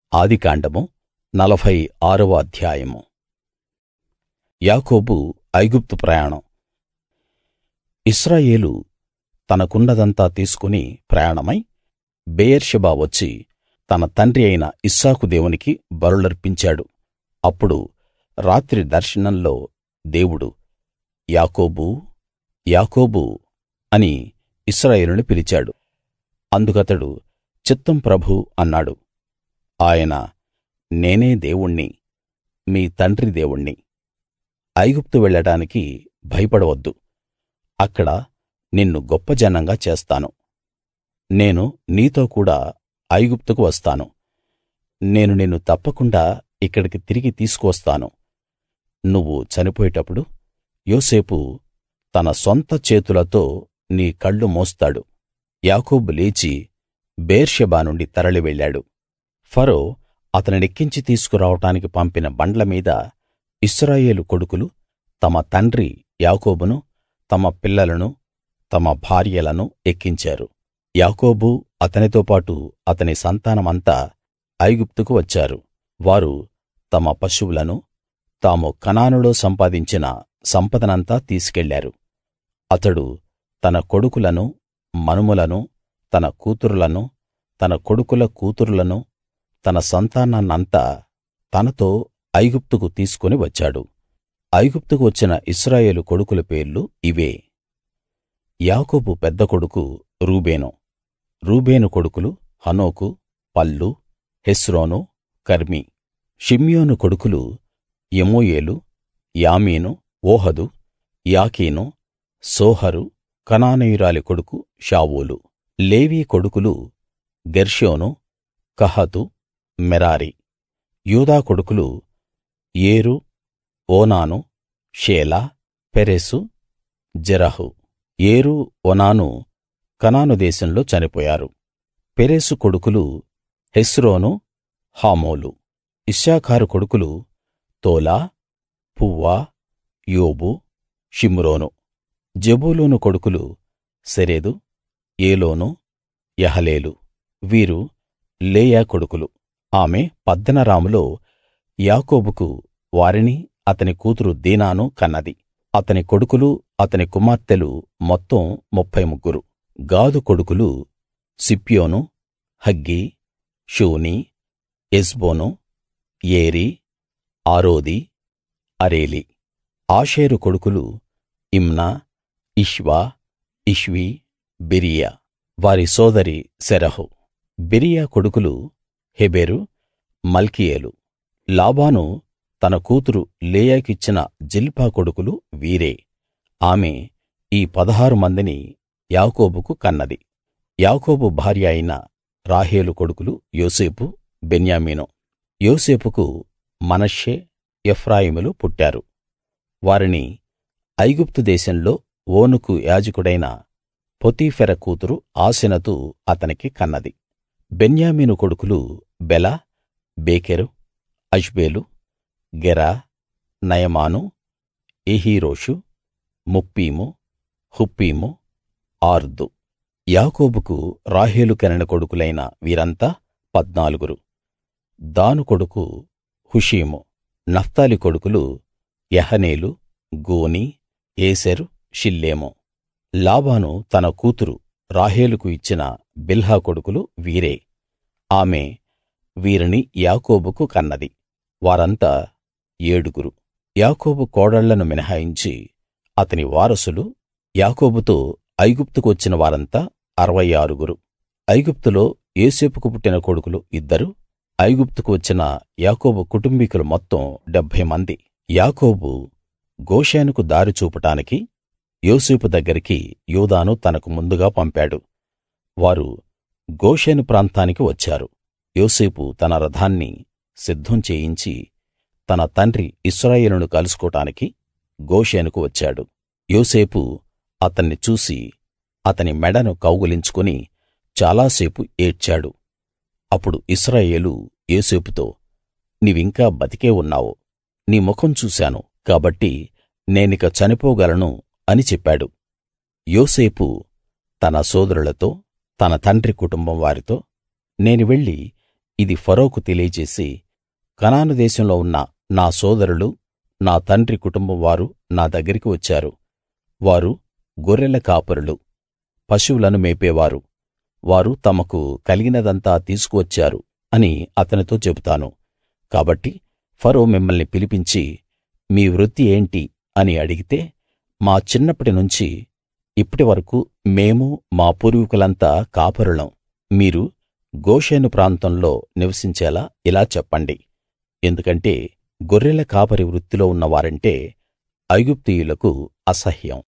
ఆదికాండము నలభై ఆరవ అధ్యాయము యాకోబు ఐగుప్తు ప్రయాణం ఇశ్రాయేలు తనకున్నదంతా తీసుకుని ప్రయాణమై బెయేర్షెబా వచ్చి తన తండ్రి అయిన ఇస్సాకు దేవునికి బలులర్పించాడు అప్పుడు రాత్రి దర్శనంలో దేవుడు యాకోబూ యాకోబూ అని ఇశ్రాయేలును పిలిచాడు అందుకతడు చిత్తం ప్రభూ అన్నాడు ఆయన నేనే దేవుణ్ణి మీ తండ్రి దేవుణ్ణి ఐగుప్తు వెళ్ళడానికి భయపడవద్దు అక్కడ నిన్ను గొప్ప జనంగా చేస్తాను నేను నీతో కూడా ఐగుప్తుకు వస్తాను నేను నిన్ను తప్పకుండా ఇక్కడికి తిరిగి తీసుకువస్తాను నువ్వు చనిపోయేటప్పుడు యోసేపు తన సొంత చేతులతో నీ కళ్ళు మోస్తాడు యాకోబు లేచి బెయేర్షెబా నుండి తరలి వెళ్ళాడు ఫరో అతనినెక్కించి తీసుకురావడానికి పంపిన బండ్ల మీద ఇశ్రాయేలు కొడుకులు తమ తండ్రి యాకోబును తమ పిల్లలను తమ భార్యలను ఎక్కించారు యాకోబు అతనితో పాటు అతని సంతానమంతా ఐగుప్తుకు వచ్చారు వారు తమ పశువులను తాము కనానులో సంపాదించిన సంపదనంతా తీసుకెళ్ళారు అతడు తన కొడుకులను మనుమలను తన కూతురులను తన కొడుకుల కూతురులను తన సంతానాన్నంతా తనతో ఐగుప్తుకు తీసుకుని వచ్చాడు ఐగుప్తుకు వచ్చిన ఇశ్రాయేలు కొడుకుల పేర్లు ఇవే యాకోబు పెద్ద కొడుకు రూబేను రూబేను కొడుకులు హనోకు పల్లు హెస్రోను కర్మీ షిమ్యోను కొడుకులు యెమూయేలు యామీను ఓహదు యాకీను సోహరు కనానీయురాలి కొడుకు షావూలు లేవీ కొడుకులు గెర్షోను కహతు మెరారి యూదా కొడుకులు ఏరు ఓనాను షేలా పెరెసు జెరహు ఏరు ఓనాను కనాను దేశంలో చనిపోయారు పెరెసు కొడుకులు హెస్రోను హామోలు ఇశ్శాఖారు కొడుకులు తోలా పువ్వా యోబు షిమ్రోను జెబూలూను కొడుకులు సెరెదు ఏలోను యహలేలు వీరు లేయా కొడుకులు ఆమె పద్దనరాములో యాకోబుకు వారిని అతని కూతురు దీనాను కన్నది అతని కొడుకులు అతని కుమార్తెలు మొత్తం ముప్ఫై ముగ్గురు గాదు కొడుకులు సిప్యోను హగ్గీ షూనీ ఎస్బోను ఏరీ ఆరోది అరేలి ఆషేరు కొడుకులు ఇమ్నా ఇష్వా ఇష్వీ బెరీయా వారి సోదరి సెరహు బెరీయా కొడుకులు హెబెరు మల్కీయేలు లాబాను తన కూతురు లేయాకిచ్చిన జిల్పా కొడుకులు వీరే ఆమె ఈ పదహారు మందిని యాకోబుకు కన్నది యాకోబు భార్య అయిన రాహేలు కొడుకులు యోసేపు బెన్యామీను యోసేపుకు మనష్షే ఎఫ్రాయిములు పుట్టారు వారిని ఐగుప్తు దేశంలో ఓనుకు యాజకుడైన పొతీఫెర కూతురు ఆసెనతు అతనికి కన్నది బెన్యామీను కొడుకులు బెల బేకెరు అష్బేలు గెరా నయమాను ఎహీరోషు ముప్పీము హుప్పీము ఆర్దు యాకోబుకు రాహేలు కనిన కొడుకులైన వీరంతా పద్నాలుగురు దాను కొడుకు హుషీము నఫ్తాలి కొడుకులు యహనేలు గూని ఏసెరు షిల్లేము లాబాను తన కూతురు రాహేలుకు ఇచ్చిన బిల్హా కొడుకులు వీరే ఆమె వీరిని యాకోబుకు కన్నది వారంతా ఏడుగురు యాకోబు కోడళ్లను మినహాయించి అతని వారసులు యాకోబుతో ఐగుప్తుకు వచ్చిన వారంతా అరవై ఆరుగురు ఐగుప్తులో యోసేపుకు పుట్టిన కొడుకులు ఇద్దరు ఐగుప్తుకు వచ్చిన యాకోబు కుటుంబీకులు మొత్తం డెబ్భై మంది యాకోబు గోషెనుకు దారి చూపటానికి యోసేపు దగ్గరికి యూదాను తనకు ముందుగా పంపాడు వారు గోషెను ప్రాంతానికి వచ్చారు యోసేపు తన రథాన్ని సిద్ధం చేయించి తన తండ్రి ఇశ్రాయేలును కలుసుకోవడానికి గోషెనుకు వచ్చాడు యోసేపు అతన్ని చూసి అతని మెడను కౌగిలించుకుని చాలాసేపు ఏడ్చాడు అప్పుడు ఇశ్రాయేలు యోసేపుతో నీవింకా బతికే ఉన్నావు నీ ముఖం చూశాను కాబట్టి నేనిక చనిపోగలను అని చెప్పాడు యోసేపు తన సోదరులతో తన తండ్రి కుటుంబం వారితో నేను వెళ్లి ఇది ఫరోకు తెలియజేసి కనాను దేశంలో ఉన్న నా సోదరులు నా తండ్రి కుటుంబం వారు నా దగ్గరికి వచ్చారు వారు గొర్రెల కాపరులు పశువులను మేపేవారు వారు తమకు కలిగినదంతా తీసుకువచ్చారు అని అతనితో చెబుతాను కాబట్టి ఫరో మిమ్మల్ని పిలిపించి మీ వృత్తి ఏంటి అని అడిగితే మా చిన్నప్పటి నుంచి ఇప్పటి వరకూ మేము మా పూర్వీకులంతా కాపరులం మీరు గోషెను ప్రాంతంలో నివసించేలా ఇలా చెప్పండి ఎందుకంటే గొర్రెల కాపరి వృత్తిలో ఉన్నవారంటే ఐగుప్తీయులకు అసహ్యం